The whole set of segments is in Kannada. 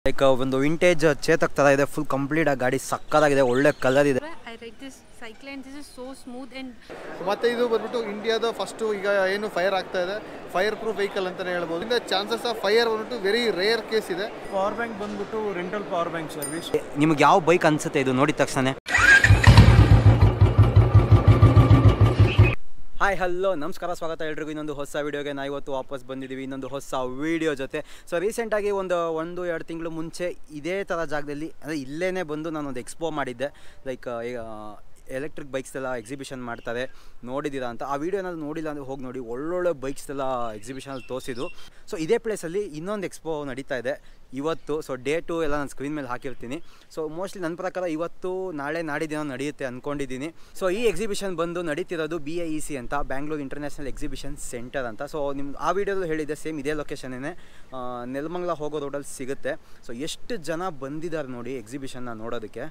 ಲೈಕ್ ಒಂದು ವಿಂಟೇಜ್ ಚೇತಕ್ ಥರ ಇದೆ ಫುಲ್ ಕಂಪ್ಲೀಟ್ ಆಗಿ ಗಾಡಿ ಸಕ್ಕದಾಗಿದೆ ಒಳ್ಳೆ ಕಲರ್ ಇದೆ I like this cycle and this is so smooth and ಮತ್ತೆ ಇದು ಬಂದ್ಬಿಟ್ಟು ಇಂಡಿಯಾದ ಫಸ್ಟ್ ಈಗ ಏನು ಫೈರ್ ಆಗ್ತಾ ಇದೆ ಫೈರ್ ಪ್ರೂಫ್ ವೆಹಿಕಲ್ ಅಂತಾನೆ ಹೇಳ್ಬೋದು ಇಂದ ಚಾನ್ಸಸ್ ಆಫ್ ಫೈರ್ ಬಂದ್ಬಿಟ್ಟು ವೆರಿ ರೇರ್ ಕೇಸ್ ಇದೆ ಪವರ್ ಬ್ಯಾಂಕ್ ಬಂದ್ಬಿಟ್ಟು ರೆಂಟಲ್ ಪವರ್ ಬ್ಯಾಂಕ್ ಸರ್ವಿಸ್ ನಿಮ್ಗೆ ಯಾವ ಬೈಕ್ ಅನ್ಸುತ್ತೆ ಇದು ನೋಡಿದ ತಕ್ಷಣ ಹಾಯ್ ಹಲೋ ನಮಸ್ಕಾರ ಸ್ವಾಗತ ಎಲ್ರಿಗೂ ಇನ್ನೊಂದು ಹೊಸ ವೀಡಿಯೋಗೆ ನಾವು ಇವತ್ತು ವಾಪಸ್ ಬಂದಿದ್ದೀವಿ ಇನ್ನೊಂದು ಹೊಸ ವೀಡಿಯೋ ಜೊತೆ ಸೊ ರೀಸೆಂಟಾಗಿ ಒಂದು ಒಂದು ಎರಡು ತಿಂಗಳು ಮುಂಚೆ ಇದೇ ಥರ ಜಾಗದಲ್ಲಿ ಅಂದರೆ ಇಲ್ಲೇ ಬಂದು ನಾನೊಂದು ಎಕ್ಸ್ಪೋ ಮಾಡಿದ್ದೆ ಲೈಕ್ ಎಲೆಕ್ಟ್ರಿಕ್ ಬೈಕ್ಸ್ ಎಲ್ಲ ಎಕ್ಸಿಬಿಷನ್ ಮಾಡ್ತಾರೆ ನೋಡಿದ್ದೀರಾ ಅಂತ ಆ ವಿಡಿಯೋ ಏನಾದ್ರು ನೋಡಿಲ್ಲ ಅಂದರೆ ಹೋಗಿ ನೋಡಿ ಒಳ್ಳೊಳ್ಳೆ ಬೈಕ್ಸ್ ಎಲ್ಲ ಎಕ್ಸಿಬಿಷನಲ್ಲಿ ತೋರಿಸಿದ್ದು ಸೊ ಇದೇ ಪ್ಲೇಸಲ್ಲಿ ಇನ್ನೊಂದು ಎಕ್ಸ್ಪೋ ನಡೀತಾ ಇದೆ ಇವತ್ತು ಸೊ ಡೇಟು ಎಲ್ಲ ನಾನು ಸ್ಕ್ರೀನ್ ಮೇಲೆ ಹಾಕಿರ್ತೀನಿ ಸೊ ಮೋಸ್ಟ್ಲಿ ನನ್ನ ಪ್ರಕಾರ ಇವತ್ತು ನಾಳೆ ನಾಡಿದ್ದೇನೋ ನಡೆಯುತ್ತೆ ಅಂದ್ಕೊಂಡಿದ್ದೀನಿ ಸೊ ಈ ಎಕ್ಸಿಬಿಷನ್ ಬಂದು ನಡೀತಿರೋದು ಬಿ ಐ ಇ ಸಿ ಅಂತ ಬ್ಯಾಂಗ್ಳೂರ್ ಇಂಟರ್ನ್ಯಾಷನಲ್ ಎಕ್ಸಿಬಿಷನ್ ಸೆಂಟರ್ ಅಂತ ಸೊ ನಿಮ್ಮ ಆ ವಿಡಿಯೋದಲ್ಲಿ ಹೇಳಿದ್ದೆ ಸೇಮ್ ಇದೇ ಲೊಕೇಶನ್ನೇ ನೆಲಮಂಗ್ಲ ಹೋಗೋ ರೋಡಲ್ಲಿ ಸಿಗುತ್ತೆ ಸೊ ಎಷ್ಟು ಜನ ಬಂದಿದ್ದಾರೆ ನೋಡಿ ಎಕ್ಸಿಬಿಷನ್ನ ನೋಡೋದಕ್ಕೆ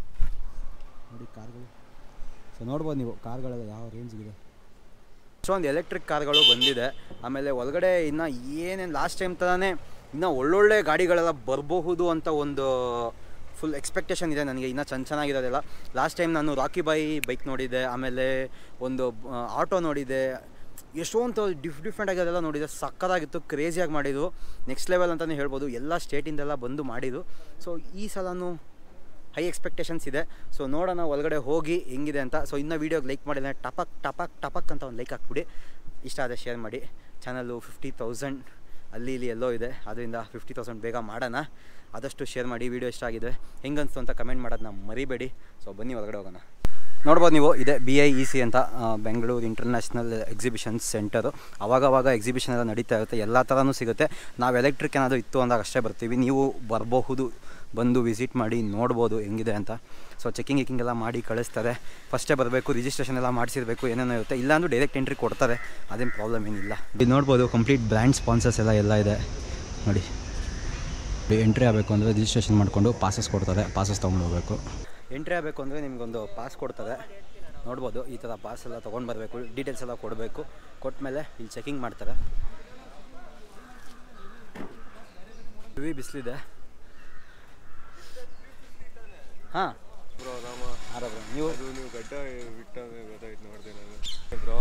ನೋಡಿ ಕಾರ್ಗಳು ಸೊ ನೋಡ್ಬೋದು ನೀವು ಕಾರ್ಗಳೆಲ್ಲ ಯಾವ ರೇಂಜ್ಗಿದೆ ಒಂದು ಎಲೆಕ್ಟ್ರಿಕ್ ಕಾರ್ಗಳು ಬಂದಿದೆ ಆಮೇಲೆ ಒಳಗಡೆ ಇನ್ನು ಏನೇನು ಲಾಸ್ಟ್ ಟೈಮ್ ಥರನೇ ಇನ್ನೂ ಒಳ್ಳೊಳ್ಳೆ ಗಾಡಿಗಳೆಲ್ಲ ಬರಬಹುದು ಅಂತ ಒಂದು ಫುಲ್ ಎಕ್ಸ್ಪೆಕ್ಟೇಷನ್ ಇದೆ ನನಗೆ ಇನ್ನೂ ಚೆನ್ನ ಚೆನ್ನಾಗಿರೋದೆಲ್ಲ ಲಾಸ್ಟ್ ಟೈಮ್ ನಾನು ರಾಕಿ ಬಾಯಿ ಬೈಕ್ ನೋಡಿದ್ದೆ ಆಮೇಲೆ ಒಂದು ಆಟೋ ನೋಡಿದ್ದೆ ಎಷ್ಟೊಂದು ಡಿಫ್ ಡಿಫ್ರೆಂಟ್ ಆಗಿರೋದೆಲ್ಲ ನೋಡಿದೆ ಸಕ್ಕತ್ತಾಗಿತ್ತು ಕ್ರೇಜಿಯಾಗಿ ಮಾಡಿದ್ದು ನೆಕ್ಸ್ಟ್ ಲೆವೆಲ್ ಅಂತಲೇ ಹೇಳ್ಬೋದು ಎಲ್ಲ ಸ್ಟೇಟಿಂದೆಲ್ಲ ಬಂದು ಮಾಡಿದ್ದು ಸೊ ಈ ಸಲನೂ ಹೈ ಎಕ್ಸ್ಪೆಕ್ಟೇಷನ್ಸ್ ಇದೆ ಸೊ ನೋಡೋಣ ಒಳಗಡೆ ಹೋಗಿ ಹೆಂಗಿದೆ ಅಂತ ಸೊ ಇನ್ನೂ ವೀಡಿಯೋಗೆ ಲೈಕ್ ಮಾಡಿದ್ರೆ ಟಪಕ್ ಟಪಕ್ ಟಪಕ್ ಅಂತ ಒಂದು ಲೈಕ್ ಹಾಕ್ಬಿಡಿ ಇಷ್ಟ ಆದರೆ ಶೇರ್ ಮಾಡಿ ಚಾನಲ್ಲು ಫಿಫ್ಟಿ ತೌಸಂಡ್ ಅಲ್ಲಿ ಇಲ್ಲಿ ಎಲ್ಲೋ ಇದೆ ಅದರಿಂದ ಫಿಫ್ಟಿ ತೌಸಂಡ್ ಬೇಗ ಮಾಡೋಣ ಆದಷ್ಟು ಶೇರ್ ಮಾಡಿ ವೀಡಿಯೋ ಇಷ್ಟ ಆಗಿದೆ ಹೆಂಗನ್ಸ್ತು ಅಂತ ಕಮೆಂಟ್ ಮಾಡೋದನ್ನ ಮರಿಬೇಡಿ ಸೊ ಬನ್ನಿ ಒಳಗಡೆ ಹೋಗೋಣ ನೋಡ್ಬೋದು ನೀವು ಇದೆ ಬಿ ಐ ಇ ಸಿ ಅಂತ ಆ, ಬೆಂಗಳೂರು ಇಂಟರ್ನ್ಯಾಷನಲ್ ಎಕ್ಸಿಬಿಷನ್ ಸೆಂಟರು ಅವಾಗವಾಗ ಎಕ್ಸಿಬಿಷನ್ ಎಲ್ಲ ನಡೀತಾ ಇರುತ್ತೆ ಎಲ್ಲ ಥರನೂ ಸಿಗುತ್ತೆ ನಾವು ಎಲೆಕ್ಟ್ರಿಕ್ ಏನಾದರೂ ಇತ್ತು ಅಂದಾಗ ಅಷ್ಟೇ ಬರ್ತೀವಿ ನೀವು ಬರಬಹುದು ಬಂದು ವಿಸಿಟ್ ಮಾಡಿ ನೋಡ್ಬೋದು ಹೆಂಗಿದೆ ಅಂತ ಸೊ ಚೆಕಿಂಗ್ ಗಿಕ್ಕಿಂಗ್ ಎಲ್ಲ ಮಾಡಿ ಕಳಿಸ್ತಾರೆ ಫಸ್ಟೇ ಬರಬೇಕು ರಿಜಿಸ್ಟ್ರೇಷನ್ ಎಲ್ಲ ಮಾಡಿಸಿರ್ಬೇಕು ಏನೇನೋ ಇರುತ್ತೆ ಇಲ್ಲಾಂದ್ರೂ ಡೈರೆಕ್ಟ್ ಎಂಟ್ರಿ ಕೊಡ್ತಾರೆ ಅದೇನು ಪ್ರಾಬ್ಲಮ್ ಏನಿಲ್ಲ ಇದು ನೋಡ್ಬೋದು ಕಂಪ್ಲೀಟ್ ಬ್ರ್ಯಾಂಡ್ ಸ್ಪಾನ್ಸರ್ಸ್ ಎಲ್ಲ ಎಲ್ಲ ಇದೆ ನೋಡಿ ಎಂಟ್ರಿ ಆಗಬೇಕು ಅಂದರೆ ರಿಜಿಸ್ಟ್ರೇಷನ್ ಮಾಡಿಕೊಂಡು ಪಾಸಸ್ ಕೊಡ್ತಾರೆ ಪಾಸಸ್ ತೊಗೊಂಡು ಹೋಗಬೇಕು ಎಂಟ್ರಿ ಆಗಬೇಕು ಅಂದರೆ ನಿಮಗೊಂದು ಪಾಸ್ ಕೊಡ್ತಾರೆ ನೋಡ್ಬೋದು ಈ ಥರ ಪಾಸ್ ಎಲ್ಲ ತೊಗೊಂಡು ಬರಬೇಕು ಡೀಟೇಲ್ಸ್ ಎಲ್ಲ ಕೊಡಬೇಕು ಕೊಟ್ಟ ಮೇಲೆ ಇಲ್ಲಿ ಚೆಕಿಂಗ್ ಮಾಡ್ತಾರೆ ಹೆವಿ ಬಿಸಿಲಿದೆ ಹಾಂ ಆರ ಬ್ರೋ ನೀವು ನೀವು ಗಡ್ಡ ಬಿಟ್ಟ ಗೊತ್ತಾಯ್ತು ನೋಡ್ದೆ ನಾನು ಬ್ರೋ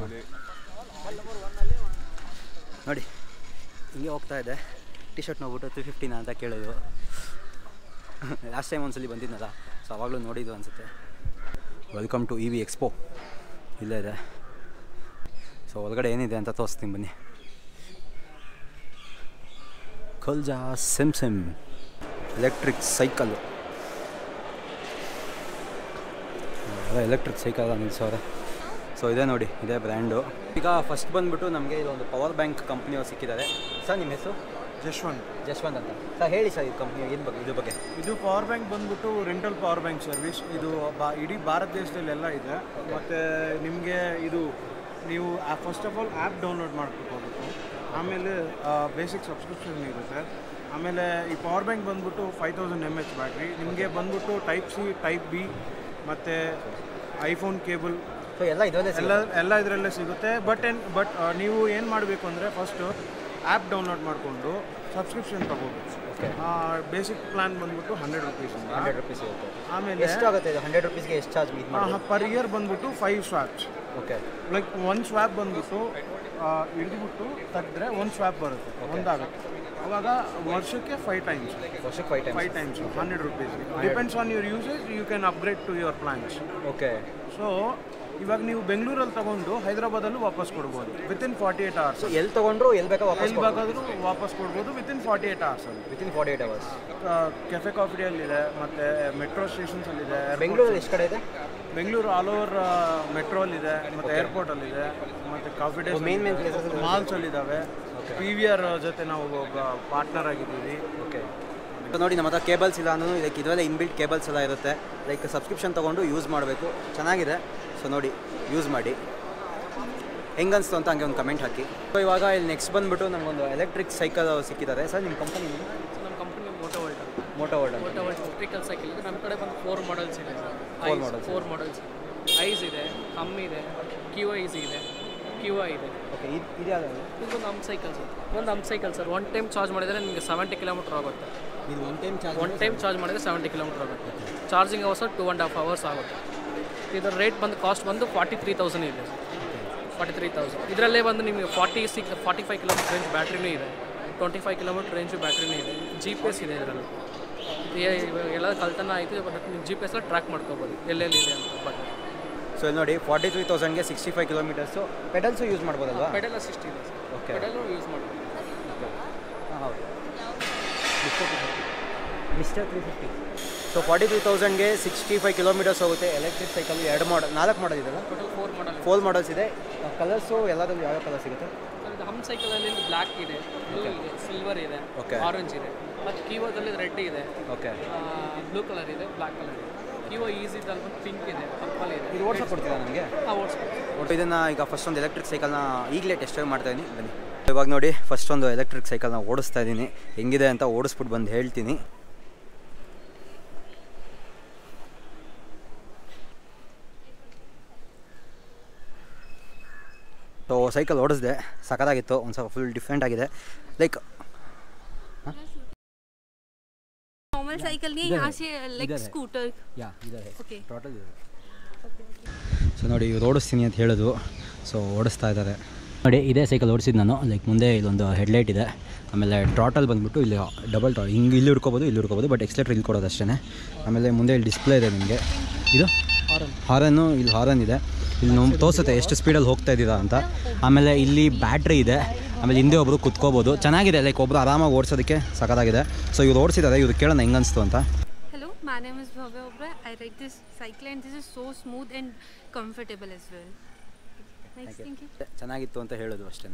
ನೋಡಿ ಹಿಂಗೆ ಹೋಗ್ತಾ ಇದೆ ಟಿ ಶರ್ಟ್ ನೋಡ್ಬಿಟ್ಟು ತ್ರೀ ಫಿಫ್ಟಿನ ಅಂತ ಕೇಳೋದು ಲಾಸ್ಟ್ ಟೈಮ್ ಒಂದ್ಸಲಿ ಬಂದಿದ್ನಲ್ಲ ಸೊ ಅವಾಗಲೂ ನೋಡಿದ್ದು ಅನಿಸುತ್ತೆ welcome to E V expo ಇಲ್ಲೇ ಇದೆ ಸೊ ಒಳಗಡೆ ಏನಿದೆ ಅಂತ ತೋರಿಸ್ತೀನಿ ಬನ್ನಿ ಕಲ್ಜಾ ಸಿಮ್ ಸಿಮ್ ಎಲೆಕ್ಟ್ರಿಕ್ ಸೈಕಲ್ಲು ಎಲೆಕ್ಟ್ರಿಕ್ ಸೈಕಲ್ ನಿಲ್ಸೋರೆ ಸೊ ಇದೆ ನೋಡಿ ಇದೇ ಬ್ರ್ಯಾಂಡು ಈಗ ಫಸ್ಟ್ ಬಂದುಬಿಟ್ಟು ನಮಗೆ ಇದೊಂದು ಪವರ್ ಬ್ಯಾಂಕ್ ಕಂಪ್ನಿಯವ್ರು ಸಿಕ್ಕಿದ್ದಾರೆ ಸರ್ ನಿಮ್ಮ ಹೆಸರು ಜಶ್ವಂತ್ ಜಸ್ವಂತ್ ಅಂತ ಸರ್ ಹೇಳಿ ಸರ್ ಈ ಕಂಪ್ನಿ ಏನು ಬಗ್ಗೆ ಇದ್ರ ಬಗ್ಗೆ ಇದು ಪವರ್ ಬ್ಯಾಂಕ್ ಬಂದ್ಬಿಟ್ಟು ರೆಂಟಲ್ ಪವರ್ ಬ್ಯಾಂಕ್ ಸರ್ವಿಸ್ ಇದು ಬಾ ಇಡೀ ಭಾರತ ದೇಶದಲ್ಲೆಲ್ಲ ಇದೆ ಮತ್ತು ನಿಮಗೆ ಇದು ನೀವು first of all app download ಮಾಡ್ಕೋಬೇಕು ಆಮೇಲೆ ಬೇಸಿಕ್ ಸಬ್ಸ್ಕ್ರಿಪ್ಷನ್ ಇರುತ್ತೆ ಆಮೇಲೆ ಈ ಪವರ್ ಬ್ಯಾಂಕ್ ಬಂದ್ಬಿಟ್ಟು five thousand M H battery ನಿಮಗೆ ಬಂದ್ಬಿಟ್ಟು ಟೈಪ್ ಸಿ ಟೈಪ್ ಬಿ ಮತ್ತು ಐಫೋನ್ ಕೇಬಲ್ ಸೊ ಎಲ್ಲ ಇದರಲ್ಲೇ ಎಲ್ಲ ಎಲ್ಲ ಇದರಲ್ಲೇ ಸಿಗುತ್ತೆ ಬಟ್ ಏನು ಬಟ್ ನೀವು ಏನು ಮಾಡಬೇಕು ಅಂದರೆ ಫಸ್ಟು ಆ್ಯಪ್ ಡೌನ್ಲೋಡ್ ಮಾಡಿಕೊಂಡು ಸಬ್ಸ್ಕ್ರಿಪ್ಷನ್ ತಗೋಬೇಕು ಓಕೆ ಬೇಸಿಕ್ ಪ್ಲಾನ್ ಬಂದ್ಬಿಟ್ಟು ಹಂಡ್ರೆಡ್ ರುಪೀಸ್ ಹಂಡ್ರೆಡ್ ರುಪೀಸ್ ಇರುತ್ತೆ ಆಮೇಲೆ ಎಷ್ಟಾಗುತ್ತೆ ಇದು ಹಂಡ್ರೆಡ್ ರುಪೀಸ್ಗೆ ಎಷ್ಟು ಚಾರ್ಜ್ ಇದು ಮಾಡಿ ಪರ್ ಇಯರ್ ಬಂದ್ಬಿಟ್ಟು ಫೈವ್ ಸ್ವಾಪ್ಸ್ ಓಕೆ ಲೈಕ್ ಒಂದು ಸ್ವಾಪ್ ಬಂದ್ಬಿಟ್ಟು ಹಿಡಿದ್ಬಿಟ್ಟು ತೆಗೆದ್ರೆ ಒಂದು ಸ್ವಾಪ್ ಬರುತ್ತೆ ಒಂದಾಗುತ್ತೆ ಅವಾಗ ವರ್ಷಕ್ಕೆ ಫೈವ್ ಟೈಮ್ಸ್ ವರ್ಷಕ್ಕೆ five time five times hundred rupees depends on your usage you can upgrade to your plans okay so ಇವಾಗ ನೀವು ಬೆಂಗಳೂರಲ್ಲಿ ತಗೊಂಡು ಹೈದರಾಬಾದಲ್ಲೂ ವಾಪಸ್ ಕೊಡ್ಬೋದು within forty eight hours so ಎಲ್ಲಿ ತೊಗೊಂಡ್ರು ಎಲ್ಲಿ ಬೇಕಾ ವಾಪಸ್ ಎಲ್ಲಿ ಬೇಕಾದರೂ ವಾಪಸ್ ಕೊಡ್ಬೋದು ವಿತಿನ್ ಫಾರ್ಟಿ ಏಟ್ ಅವರ್ಸ್ ಅಲ್ಲಿ within forty eight hours cafe ಕಾಫಿಡಿಯಲ್ಲಿದೆ ಮತ್ತು ಮೆಟ್ರೋ ಸ್ಟೇಷನ್ಸಲ್ಲಿದೆ ಬೆಂಗಳೂರಲ್ಲಿ ಎಷ್ಟು ಕಡೆ ಇದೆ ಬೆಂಗಳೂರು ಆಲ್ ಓವರ್ ಮೆಟ್ರೋಲ್ಲಿದೆ ಮತ್ತು ಏರ್ಪೋರ್ಟಲ್ಲಿದೆ ಮತ್ತು coffee day main main places ಅಲ್ಲಿ ಮಾಲ್ಸಲ್ಲಿದ್ದಾವೆ ಪಿ ವಿ ಆರ್ ಜೊತೆ ನಾವು ಪಾರ್ಟ್ನರ್ ಆಗಿದ್ದೀವಿ ಓಕೆ ನೋಡಿ ನಮ್ಮ ಹತ್ರ ಕೇಬಲ್ಸ್ ಇಲ್ಲ ಅನ್ನೋ ಲೈಕ್ ಇದರಲ್ಲೇ ಇನ್ಬಿಲ್ಟ್ ಕೇಬಲ್ಸ್ ಎಲ್ಲ ಇರುತ್ತೆ ಲೈಕ್ ಸಬ್ಸ್ಕ್ರಿಪ್ಷನ್ ತೊಗೊಂಡು ಯೂಸ್ ಮಾಡಬೇಕು ಚೆನ್ನಾಗಿದೆ ಸೊ ನೋಡಿ ಯೂಸ್ ಮಾಡಿ ಹೆಂಗನ್ಸ್ತು ಅಂತ ಹಂಗೆ ಒಂದು ಕಮೆಂಟ್ ಹಾಕಿ ಸೊ ಇವಾಗ ಇಲ್ಲಿ ನೆಕ್ಸ್ಟ್ ಬಂದುಬಿಟ್ಟು ನಮಗೊಂದು ಎಲೆಕ್ಟ್ರಿಕ್ ಸೈಕಲ್ ಸಿಕ್ಕಿದ್ದಾರೆ ಸರ್ ನಿಮ್ಮ ಕಂಪನಿ ನಮ್ಮ company moto world moto word ಅಂತ ಮೋಟೋ ವರ್ಲ್ಡ್ ಎಲೆಕ್ಟ್ರಿಕಲ್ ಸೈಕಲ್ ಇದೆ ನಮ್ಮ ಕಡೆ ಬಂದು ಫೋರ್ ಮಾಡಲ್ಸ್ ಇದೆ Four models. Four models ice ಇದೆ ಹಮ್ ಇದೆ ಕ್ಯೂ ಐಸ್ ಇದೆ ಕ್ಯೂ ಐ ಇದೆ ಓಕೆ ಇದು ಇದು ಯಾವ್ದು ಇದೊಂದು ಹಮ್ ಸೈಕಲ್ ಸರ್ ಒಂದು hmm cycle sir one time charge ಮಾಡಿದರೆ ನಿಮಗೆ ಸೆವೆಂಟಿ ಕಿಲೋಮೀಟರ್ ಆಗುತ್ತೆ ಇದು one time charge one time charge ಮಾಡಿದ್ರೆ ಸೆವೆಂಟಿ ಕಿಲೋಮೀಟರ್ ಆಗುತ್ತೆ charging hours two and half hours ಆಗುತ್ತೆ ಇದರ ರೇಟ್ ಬಂದು ಕಾಸ್ಟ್ ಬಂದು ಫಾರ್ಟಿ ತ್ರೀ ತೌಸಂಡ್ ಇದೆ ಫಾರ್ಟಿ ತ್ರೀ ತೌಸಂಡ್ ಇದರಲ್ಲೇ ಬಂದು ನಿಮಗೆ forty six forty five kilometre range ಬ್ಯಾಟ್ರಿನೂ ಇದೆ ಟ್ವೆಂಟಿ ಫೈವ್ ಕಿಲೋಮೀಟರ್ ರೇಂಜು ಬ್ಯಾಟ್ರಿನೂ ಇದೆ ಜಿ ಪಿ ಎಸ್ ಇದೆ ಇದರಲ್ಲಿ ಎಲ್ಲ ಕಲ್ತನ ಆಯಿತು ಬಟ್ ನೀವು ಜಿ ಪಿ ಎಸ್ ಟ್ರ್ಯಾಕ್ ಮಾಡ್ಕೋಬೋದು ಎಲ್ಲೆಲ್ಲಿ ಇದೆ ಅಂತ ಬಟ್ ಸೊ ಇಲ್ಲಿ ನೋಡಿ ಫಾರ್ಟಿ ತ್ರೀ ತೌಸಂಡ್ಗೆ sixty five kilometres pedals use ಮಾಡ್ಬೋದಲ್ವಾ ಪೆಡಲ್ ಅಸಿಸ್ಟ್ ಇದೆ ಓಕೆ ಪೆಡಲ್ ಯೂಸ್ ಮಾಡ್ಬೋದು ಹಾಂ ಹೌದು mister three fifty so forty three ತೌಸಂಡ್ಗೆ ಸಿಕ್ಸ್ಟಿ ಫೈವ್ ಕಿಲೋಮೀಟರ್ಸ್ ಹೋಗುತ್ತೆ ಎಲೆಕ್ಟ್ರಿಕ್ ಸೈಕಲ್ ಎರಡು ಮಾಡಲ್ ನಾಲ್ಕು ಮಾಡಲ್ ಇದೆಲ್ಲ total four model four models ಇದೆ ಕಲರ್ಸು ಎಲ್ಲದರಲ್ಲಿ ಯಾವ ಕಲರ್ ಸಿಗುತ್ತೆ ಇದು ಹಮ್ ಸೈಕಲಲ್ಲಿ ಬ್ಲ್ಯಾಕ್ ಇದೆ ಬ್ಲೂ ಇದೆ ಸಿಲ್ವರ್ ಇದೆ Okay. ಆರೆಂಜ್ ಇದೆ ಮತ್ತು ಕೀವೋದಲ್ಲಿ ರೆಡ್ ಇದೆ ಓಕೆ ಬ್ಲೂ ಕಲರ್ ಇದೆ ಬ್ಲ್ಯಾಕ್ ಕಲರ್ ಇದೆ ಕೀವೋ ಈಸಿ ಇದೆ ಅಲ್ಲಿ ಪಿಂಕ್ ಇದೆ ಪರ್ಪಲ್ ಇದೆ ಇದು ಓಡಿಸೋಕೆ ಕೊಡ್ತೀರಾ ನನಗೆ ಹಾಂ ಓಡಿಸ್ಬೋದು ಒಟ್ಟು ಇದನ್ನು ಈಗ ಫಸ್ಟ್ ಒಂದು ಎಲೆಕ್ಟ್ರಿಕ್ ಸೈಕಲ್ನ ಈಗಲೇ ಟೆಸ್ಟ್ ಮಾಡ್ತಾ ಇದ್ದೀನಿ ಬನ್ನಿ ಇವಾಗ ನೋಡಿ ಫಸ್ಟ್ ಒಂದು ಎಲೆಕ್ಟ್ರಿಕ್ ಸೈಕಲ್ನ ಓಡಿಸ್ತಾ ಇದ್ದೀನಿ ಹೆಂಗಿದೆ ಅಂತ ಓಡಿಸ್ಬಿಟ್ಟು ಬಂದು ಹೇಳ್ತೀನಿ ಸೊ ಸೈಕಲ್ ಓಡಿಸ್ದೆ ಸಖತ್ತಾಗಿತ್ತು ಒಂದು ಸ್ವಲ್ಪ ಫುಲ್ ಡಿಫ್ರೆಂಟ್ ಆಗಿದೆ ಲೈಕ್ नॉर्मल साइकिल नहीं यहाँ से लाइक स्कूटर ಯಾ ಇದೆ ओके ಟೋಟಲ್ ಇದೆ ಸೊ ನೋಡಿ ಇವ್ರು ಓಡಿಸ್ತೀನಿ ಅಂತ ಹೇಳೋದು ಸೊ ಓಡಿಸ್ತಾ ಇದ್ದಾರೆ ನೋಡಿ ಇದೇ ಸೈಕಲ್ ಓಡಿಸಿದ್ದು ನಾನು ಲೈಕ್ ಮುಂದೆ ಇಲ್ಲೊಂದು ಹೆಡ್ಲೈಟ್ ಇದೆ ಆಮೇಲೆ ಟ್ರಾಟಲ್ ಬಂದ್ಬಿಟ್ಟು ಇಲ್ಲಿ ಡಬಲ್ ಟ್ರಾ ಹಿಂಗೆ ಇಲ್ಲಿ ಹಿಡ್ಕೋಬೋದು ಇಲ್ಲಿ ಹಿಡ್ಕೋಬೋದು ಬಟ್ ಎಕ್ಸ್ಲೇಟ್ರ್ ಇಲ್ಲಿ ಕೊಡೋದು ಅಷ್ಟೇ ಆಮೇಲೆ ಮುಂದೆ ಇಲ್ಲಿ ಡಿಸ್ಪ್ಲೇ ಇದೆ ನಿಮಗೆ ಇದು ಹಾರನ್ನು ಇಲ್ಲಿ ಹಾರನ್ ಇದೆ ಇಲ್ಲಿ ನಾವು ತೋರಿಸುತ್ತೆ ಎಷ್ಟು ಸ್ಪೀಡಲ್ಲಿ ಹೋಗ್ತಾ ಇದ್ದೀರಾ ಅಂತ ಆಮೇಲೆ ಇಲ್ಲಿ ಬ್ಯಾಟ್ರಿ ಇದೆ ಆಮೇಲೆ ಹಿಂದೆ ಒಬ್ಬರು ಕುತ್ಕೋಬೋದು ಚೆನ್ನಾಗಿದೆ ಲೈಕ್ ಒಬ್ಬರು ಆರಾಮಾಗಿ ಓಡಿಸೋದಕ್ಕೆ ಸಖತ್ತಾಗಿದೆ ಸೊ ಇವ್ರು ಓಡಿಸಿದ್ದಾರೆ ಇವ್ರು ಕೇಳೋಣ ಹೆಂಗೆ ಅನಿಸ್ತು ಅಂತ Hello, my name is Bhavya Obra. I ride this cycle and this is so smooth and comfortable as well. Nice, thank you. ಚೆನ್ನಾಗಿತ್ತು ಅಂತ ಹೇಳೋದು ಅಷ್ಟೇ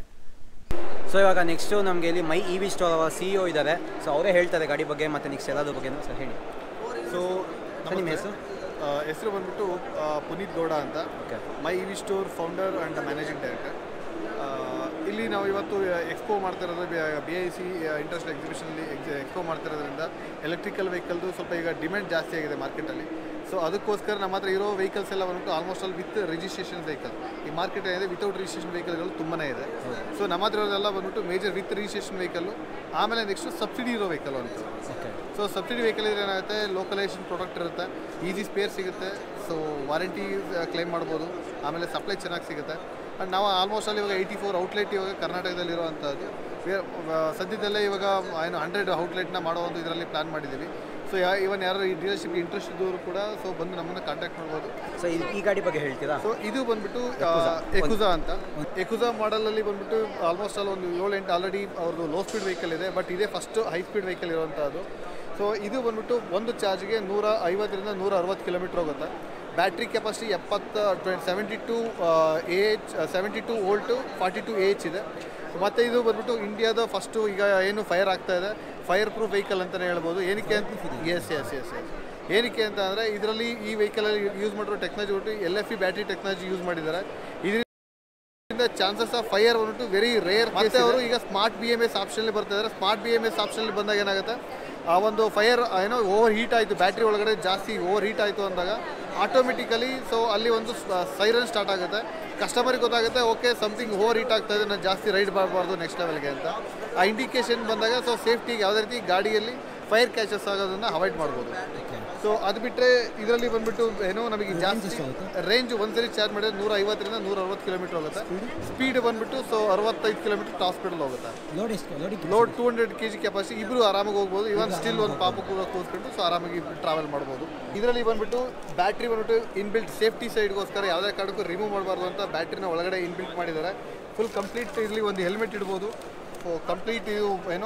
ಸೊ ಇವಾಗ ನೆಕ್ಸ್ಟು ನಮಗೆ ಇಲ್ಲಿ my E V store C E ಇದ್ದಾರೆ ಸೊ ಅವರೇ ಹೇಳ್ತಾರೆ ಗಾಡಿ ಬಗ್ಗೆ ಮತ್ತು ನೆಕ್ಸ್ಟ್ ಎಲ್ಲದ್ರ ಬಗ್ಗೆ ಸರ್ ಹೇಳಿ ಸೊ ಸರ್ ನಿಮ್ಮ ಹೆಸರು ಹೆಸರು ಬಂದ್ಬಿಟ್ಟು ಆ, ಪುನೀತ್ ಗೌಡ ಅಂತ okay my EV store founder and managing director ಇಲ್ಲಿ ನಾವು ಇವತ್ತು ಎಕ್ಸ್ಪೋ ಮಾಡ್ತಾ ಇರೋದು ಬಿ ಐ ಸಿ ಇಂಟರ್ನ್ಯಾಷನಲ್ ಎಕ್ಸಿಬಿಷನಲ್ಲಿ ಎಕ್ಸ್ಪೋ ಮಾಡ್ತಾ ಇರೋದ್ರಿಂದ ಎಲೆಕ್ಟ್ರಿಕಲ್ ವೆಹಿಕಲ್ದು ಸ್ವಲ್ಪ ಈಗ ಡಿಮ್ಯಾಂಡ್ ಜಾಸ್ತಿ ಆಗಿದೆ ಮಾರ್ಕೆಟಲ್ಲಿ ಸೊ ಅದಕ್ಕೋಸ್ಕರ ನಮ್ಮ ಹತ್ರ ಇರೋ ವೆಹಿಕಲ್ಸ್ ಎಲ್ಲ ಬಂದ್ಬಿಟ್ಟು almost all with registration vehicle ಈ ಮಾರ್ಕೆಟ್ ಏನಿದೆ ವಿತೌಟ್ ರಿಜಿಸ್ಟ್ರೇಷನ್ ವೆಹಿಕಲ್ಗಳು ತುಂಬಾ ಇದೆ ಸೊ ನಮ್ಮ ಹತ್ರ ಇರೋದೆಲ್ಲ ಬಂದ್ಬಿಟ್ಟು ಮೇಜರ್ ವಿತ್ ರಿಜಿಸ್ಟ್ರೇಷನ್ ವೆಹಿಕಲ್ಲು ಆಮೇಲೆ ನೆಕ್ಸ್ಟ್ ಸಬ್ಸಿಡಿ ಇರೋ ವೆಹಿಕಲ್ ಅಂತ ಓಕೆ ಸೊ ಸಬ್ಸಿಡಿ ವೆಹಿಕಲ್ ಇದ್ರೆ ಏನಾಗುತ್ತೆ ಲೋಕಲೈಸೇಷನ್ ಪ್ರಾಡಕ್ಟ್ ಇರುತ್ತೆ ಈಸಿ ಸ್ಪೇರ್ ಸಿಗುತ್ತೆ ಸೊ ವಾರಂಟಿ ಕ್ಲೈಮ್ ಮಾಡ್ಬೋದು ಆಮೇಲೆ ಸಪ್ಲೈ ಚೆನ್ನಾಗಿ ಸಿಗುತ್ತೆ ಆ್ಯಂಡ್ ನಾವು ಆಲ್ಮೋಸ್ಟ್ ಅಲ್ಲಿ ಇವಾಗ ಏಯ್ಟಿ ಫೋರ್ ಔಟ್ಲೆಟ್ ಇವಾಗ ಕರ್ನಾಟಕದಲ್ಲಿ ಇರುವಂಥದ್ದು ಸದ್ಯದಲ್ಲೇ ಇವಾಗ ಏನು ಹಂಡ್ರೆಡ್ ಔಟ್ಲೆಟ್ನ ಮಾಡೋ ಒಂದು ಇದರಲ್ಲಿ ಪ್ಲಾನ್ ಮಾಡಿದ್ದೀವಿ ಸೊ ಯಾ ಇವನ್ ಯಾರು ಈ ಡೀಲರ್ಶಿಪ್ ಇಂಟ್ರೆಸ್ಟ್ ಇದ್ದವರು ಕೂಡ ಸೊ ಬಂದು ನಮ್ಮನ್ನು ಕಾಂಟ್ಯಾಕ್ಟ್ ಮಾಡ್ಬೋದು ಸೊ ಇದು ಈ ಗಾಡಿ ಬಗ್ಗೆ ಹೇಳ್ತೀರಾ ಸೊ ಇದು ಬಂದ್ಬಿಟ್ಟು ಎಕುಜಾ ಅಂತ ಎಕುಜಾ ಮಾಡಲಲ್ಲಿ ಬಂದ್ಬಿಟ್ಟು ಆಲ್ಮೋಸ್ಟ್ ಆಲ್ ಒಂದು ಏಳು ಎಂಟು ಆಲ್ರೆಡಿ ಅವ್ರದ್ದು ಲೋ ಸ್ಪೀಡ್ ವೆಹಿಕಲ್ ಇದೆ ಬಟ್ ಇದೇ ಫಸ್ಟ್ ಹೈ ಸ್ಪೀಡ್ ವೆಹಿಕಲ್ ಇರುವಂಥದ್ದು ಸೊ ಇದು ಬಂದ್ಬಿಟ್ಟು ಒಂದು ಚಾರ್ಜ್ಗೆ ನೂರ ಐವತ್ತರಿಂದ ನೂರ ಅರವತ್ತು ಕಿಲೋಮೀಟ್ರ್ ಹೋಗುತ್ತೆ ಬ್ಯಾಟ್ರಿ ಕೆಪಾಸಿಟಿ ಎಪ್ಪತ್ತ twenty seventy two A H seventy two volt forty two A H ಇದೆ ಮತ್ತು ಇದು ಬಂದ್ಬಿಟ್ಟು ಇಂಡಿಯಾದ ಫಸ್ಟು ಈಗ ಏನು ಫೈರ್ ಆಗ್ತಾ ಇದೆ ಫೈರ್ ಪ್ರೂಫ್ ವೆಹಿಕಲ್ ಅಂತಲೇ ಹೇಳ್ಬೋದು ಏನಕ್ಕೆ ಅಂತ ಎಸ್ ಎಸ್ ಎಸ್ ಎಸ್ ಏನಕ್ಕೆ ಅಂತ ಅಂದರೆ ಇದರಲ್ಲಿ ಈ ವೆಹಿಕಲಲ್ಲಿ ಯೂಸ್ ಮಾಡಿರೋ ಟೆಕ್ನಾಲಜಿ ಬಿಟ್ಟು L F E battery technology use ಮಾಡಿದ್ದಾರೆ ಇದರಿಂದ ಚಾನ್ಸಸ್ ಆಫ್ ಫೈರ್ ಬಂದ್ಬಿಟ್ಟು ವೆರಿ ರೇರ್ ಮತ್ತೆ ಅವರು ಈಗ ಸ್ಮಾರ್ಟ್ ಬಿ ಎಮ್ ಎಸ್ ಆಪ್ಷನಲ್ಲಿ ಬರ್ತಾ ಇದ್ದಾರೆ ಸ್ಮಾರ್ಟ್ ಬಿ ಎಮ್ ಎಸ್ ಆಪ್ಷನಲ್ಲಿ ಬಂದಾಗ ಏನಾಗುತ್ತೆ ಆ ಒಂದು ಫೈರ್ ಏನೋ ಓವರ್ ಹೀಟ್ ಆಯಿತು ಬ್ಯಾಟ್ರಿ ಒಳಗಡೆ ಜಾಸ್ತಿ ಓವರ್ ಹೀಟ್ ಆಯಿತು ಅಂದಾಗ ಆಟೋಮೆಟಿಕಲಿ ಸೊ ಅಲ್ಲಿ ಒಂದು ಸೈರನ್ ಸ್ಟಾರ್ಟ್ ಆಗುತ್ತೆ ಕಸ್ಟಮರಿಗೆ ಗೊತ್ತಾಗುತ್ತೆ ಓಕೆ ಸಮಥಿಂಗ್ ಓವರ್ ಹೀಟ್ ಆಗ್ತಾ ಇದೆ ನಾನು ಜಾಸ್ತಿ ರೈಡ್ ಮಾಡಬಾರ್ದು ನೆಕ್ಸ್ಟ್ ಲೆವೆಲ್ಗೆ ಅಂತ ಆ ಇಂಡಿಕೇಶನ್ ಬಂದಾಗ ಸೊ ಸೇಫ್ಟಿಗೆ ಯಾವುದೇ ರೀತಿ ಗಾಡಿಯಲ್ಲಿ ಫೈರ್ ಕ್ಯಾಚಸ್ ಆಗೋದನ್ನು ಅವಾಯ್ಡ್ ಮಾಡ್ಬೋದು ಸೊ ಅದು ಬಿಟ್ಟರೆ ಇದರಲ್ಲಿ ಬಂದ್ಬಿಟ್ಟು ಏನೋ ನಮಗೆ ಜಾಸ್ತಿ ರೇಂಜ್ ಒಂದ್ಸರಿ ಚಾರ್ಜ್ ಮಾಡಿದ್ರೆ ನೂರ ಐವತ್ತರಿಂದ ನೂರ ಅರವತ್ತು ಕಿಲೋಮೀಟರ್ ಹೋಗುತ್ತೆ ಸ್ಪೀಡ್ ಬಂದ್ಬಿಟ್ಟು ಸೊ ಅರವತ್ತೈದು ಕಿಲೋಮೀಟರ್ ಟಾಪ್ ಸ್ಪೀಡಲ್ಲಿ ಹೋಗುತ್ತೆ ಲೋಡ್ ಎಷ್ಟು ಲೋಡಿ load two hundred K G capacity ಇಬ್ಬರು ಆರಾಮಾಗಿ ಹೋಗ್ಬೋದು ಇವನ್ ಸ್ಟಿಲ್ ಒಂದು ಪಾಪ ಕೂಡ ಕೂತ್ಕೊಂಡು ಸೊ ಆರಾಮಾಗಿ ಟ್ರಾವೆಲ್ ಮಾಡ್ಬೋದು ಇದರಲ್ಲಿ ಬಂದ್ಬಿಟ್ಟು ಬ್ಯಾಟ್ರಿ ಬಂದ್ಬಿಟ್ಟು ಇನ್ಬಿಲ್ಟ್ ಸೇಫ್ಟಿ ಸೈಡ್ಗೋಸ್ಕರ ಯಾವುದೇ ಕಾರಣಕ್ಕೂ ರಿಮೂವ್ ಮಾಡಬಾರ್ದು ಅಂತ ಬ್ಯಾಟ್ರಿನ ಒಳಗಡೆ ಇನ್ಬಿಲ್ಟ್ ಮಾಡಿದ್ದಾರೆ ಫುಲ್ ಕಂಪ್ಲೀಟ್ ಇಲ್ಲಿ ಒಂದು ಹೆಲ್ಮೆಟ್ ಇಡ್ಬೋದು ಸೊ ಕಂಪ್ಲೀಟ್ ಇದು ಏನೋ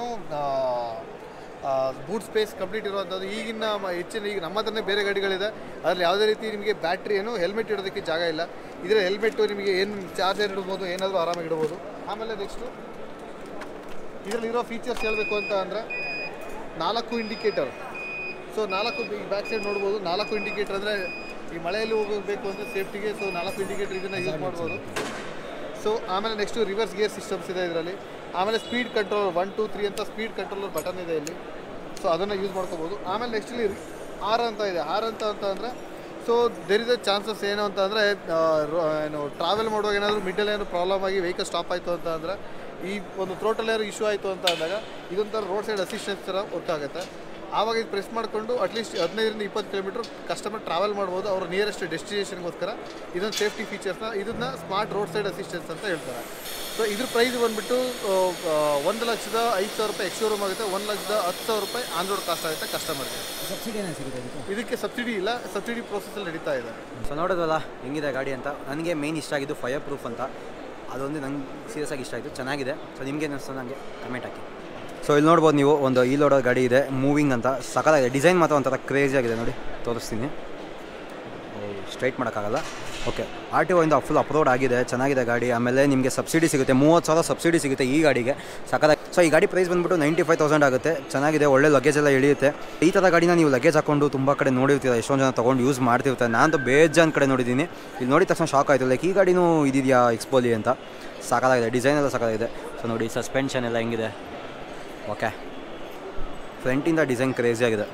ಬೂಟ್ ಸ್ಪೇಸ್ ಕಂಪ್ಲೀಟ್ ಇರುವಂಥದ್ದು ಈಗಿನ ಮ- ಹೆಚ್ಚಿನ ಈಗ ನಮ್ಮ ಹತ್ರನೇ ಬೇರೆ ಗಾಡಿಗಳಿದೆ ಅದರಲ್ಲಿ ಯಾವುದೇ ರೀತಿ ನಿಮಗೆ ಬ್ಯಾಟ್ರಿ ಏನು ಹೆಲ್ಮೆಟ್ ಇಡೋದಕ್ಕೆ ಜಾಗ ಇಲ್ಲ ಇದರ ಹೆಲ್ಮೆಟ್ಟು ನಿಮಗೆ ಏನು ಚಾರ್ಜರ್ ಇಡ್ಬೋದು ಏನಾದರೂ ಆರಾಮಾಗಿ ಇಡ್ಬೋದು ಆಮೇಲೆ ನೆಕ್ಸ್ಟು ಇದರಲ್ಲಿರೋ ಫೀಚರ್ಸ್ ಹೇಳಬೇಕು ಅಂತ ಅಂದರೆ ನಾಲ್ಕು ಇಂಡಿಕೇಟರ್ ಸೊ ನಾಲ್ಕು ಬ್ಯಾಕ್ ಸೈಡ್ ನೋಡ್ಬೋದು ನಾಲ್ಕು ಇಂಡಿಕೇಟರ್ ಅಂದರೆ ಈ ಮಳೆಯಲ್ಲಿ ಹೋಗಬೇಕು ಅಂದರೆ ಸೇಫ್ಟಿಗೆ ಸೊ ನಾಲ್ಕು ಇಂಡಿಕೇಟರ್ ಇದನ್ನು ಯೂಸ್ ಮಾಡ್ಬೋದು ಸೊ ಆಮೇಲೆ ನೆಕ್ಸ್ಟು ರಿವರ್ಸ್ ಗೇರ್ ಸಿಸ್ಟಮ್ಸ್ ಇದೆ ಇದರಲ್ಲಿ ಆಮೇಲೆ speed control one two three ಅಂತ ಸ್ಪೀಡ್ ಕಂಟ್ರೋಲರ್ ಬಟನ್ ಇದೆ ಇಲ್ಲಿ ಸೊ ಅದನ್ನು ಯೂಸ್ ಮಾಡ್ಕೋಬೋದು ಆಮೇಲೆ ನೆಕ್ಸ್ಟ್ ಇಲ್ಲಿ ಆರ್ ಅಂತ ಇದೆ ಆರ್ ಅಂತ ಅಂತ ಅಂದರೆ so there is a chances ಏನು ಅಂತ ಅಂದರೆ ಏನು ಟ್ರಾವೆಲ್ ಮಾಡುವಾಗ ಏನಾದರೂ ಮಿಡಲ್ ಏನಾದ್ರು ಪ್ರಾಬ್ಲಮ್ ಆಗಿ ವೆಹಿಕಲ್ ಸ್ಟಾಪ್ ಆಯಿತು ಅಂತ ಅಂದರೆ ಈ ಒಂದು ಥ್ರೋಟಲ್ ಏನಾದ್ರು ಇಶ್ಯೂ ಆಯಿತು ಅಂತ ಅಂದಾಗ ಇದೊಂಥರ ರೋಡ್ ಸೈಡ್ ಅಸಿಸ್ಟೆನ್ಸ್ ಥರ ವರ್ಕ್ ಆಗುತ್ತೆ ಆವಾಗ ಇದು ಪ್ರೆಸ್ ಮಾಡಿಕೊಂಡು ಅಟ್ಲೀಸ್ಟ್ ಹದಿನೈದರಿಂದ ಇಪ್ಪತ್ತು ಕಿಲೋಮೀಟರ್ ಕಸ್ಟಮರ್ ಟ್ರಾವೆಲ್ ಮಾಡ್ಬೋದು ಅವ್ರ ನಿಯರೆಸ್ಟ್ ಡೆಸ್ಟಿನೇಷನ್ಗೋಸ್ಕರ ಇದೊಂದು ಸೇಫ್ಟಿ ಫೀಚರ್ಸ್ನ ಇದನ್ನ ಸ್ಮಾರ್ಟ್ ರೋಡ್ ಸೈಡ್ ಅಸಿಸ್ಟೆನ್ಸ್ ಅಂತ ಹೇಳ್ತಾರೆ ಸೊ ಇದ್ರ ಪ್ರೈಸ್ ಬಂದುಬಿಟ್ಟು ಒಂದು ಲಕ್ಷದ ಐದು ಸಾವಿರ ರೂಪಾಯಿ ಎಕ್ಸ್ ಶೋರೂಮ್ ಆಗುತ್ತೆ ಒಂದು ಲಕ್ಷದ ಹತ್ತು ಸಾವಿರ ರೂಪಾಯಿ ಆನ್ ರೋಡ್ ಕಾಸ್ಟ್ ಆಗುತ್ತೆ ಕಸ್ಟಮರ್ಗೆ ಸಬ್ಸಿಡಿ ಏನಾದ್ರು ಸಿಗುತ್ತೆ ಇದಕ್ಕೆ ಇದಕ್ಕೆ ಸಬ್ಸಿಡಿ ಇಲ್ಲ ಸಬ್ಸಿಡಿ ಪ್ರೋಸೆಸ್ಸಲ್ಲಿ ನಡೀತಾ ಇದೆ ಸೊ ನೋಡೋದಲ್ಲ ಹೆಂಗಿದೆ ಗಾಡಿ ಅಂತ ನನಗೆ ಮೇನ್ ಇಷ್ಟ ಆಗಿದ್ದು ಫೈರ್ ಪ್ರೂಫ್ ಅಂತ ಅದೊಂದು ನಂಗೆ ಸೀರಿಯಸ್ ಆಗಿ ಇಷ್ಟ ಆಯಿತು ಚೆನ್ನಾಗಿದೆ ಸೊ ನಿಮ್ಗೆ ಅನಿಸ್ತು ನನಗೆ ಕಮೆಂಟ್ ಹಾಕಿ ಸೊ ಇಲ್ಲಿ ನೋಡ್ಬೋದು ನೀವು ಒಂದು ಈ ಲೋಡೋ ಗಾಡಿ ಇದೆ ಮೂವಿಂಗ್ ಅಂತ ಸಕಲಾಗಿದೆ ಡಿಸೈನ್ ಮಾತ್ರ ಒಂಥರ ಕ್ರೇಜಿ ಆಗಿದೆ ನೋಡಿ ತೋರಿಸ್ತೀನಿ ಸ್ಟ್ರೈಟ್ ಮಾಡೋಕ್ಕಾಗಲ್ಲ ಓಕೆ ಆರ್ ಟಿ ಒಯಿಂದ ಫುಲ್ ಅಪ್ಲೋಡ್ ಆಗಿದೆ ಚೆನ್ನಾಗಿದೆ ಗಾಡಿ ಆಮೇಲೆ ನಿಮಗೆ ಸಬ್ಸಿಡಿ ಸಿಗುತ್ತೆ ಮೂವತ್ತು ಸಾವಿರ ಸಬ್ಸಿಡಿ ಸಿಗುತ್ತೆ ಈ ಗಾಡಿಗೆ ಸಕಲಾಗಿ ಸೊ ಈ ಗಾಡಿ ಪ್ರೈಸ್ ಬಂದ್ಬಿಟ್ಟು ನೈಂಟಿ ಫೈವ್ ತೌಸಂಡ್ ಆಗುತ್ತೆ ಚೆನ್ನಾಗಿದೆ ಒಳ್ಳೆ ಲಗೇಜ್ ಎಲ್ಲ ಇಳಿಯುತ್ತೆ ಈ ಥರ ಗಾಡಿನ ನೀವು ಲಗೇಜ್ ಹಾಕೊಂಡು ತುಂಬ ಕಡೆ ನೋಡಿರ್ತೀರ ಎಷ್ಟೊಂದು ಜನ ತೊಗೊಂಡು ಯೂಸ್ ಮಾಡ್ತಿರ್ತಾರೆ ನಾನು ಬೇಜಾನ್ ಕಡೆ ನೋಡಿದ್ದೀನಿ ಇಲ್ಲಿ ನೋಡಿದ ತಕ್ಷಣ ಶಾಕ್ ಆಯಿತು ಲೈಕ್ ಈ ಗಾಡಿನೂ ಇದಿದೆಯಾ ಎಕ್ಸ್ಪೋಲಿ ಅಂತ ಸಾಕಾಗಿದೆ ಡಿಸೈನ್ ಎಲ್ಲ ಸಾಕಾಗಿದೆ ಸೊ ನೋಡಿ ಸಸ್ಪೆನ್ಷನ್ ಎಲ್ಲ ಹೆಂಗಿದೆ ಓಕೆ ಫ್ರಂಟಿಂದ ಡಿಸೈನ್ ಕ್ರೇಜಿ ಆಗಿದೆ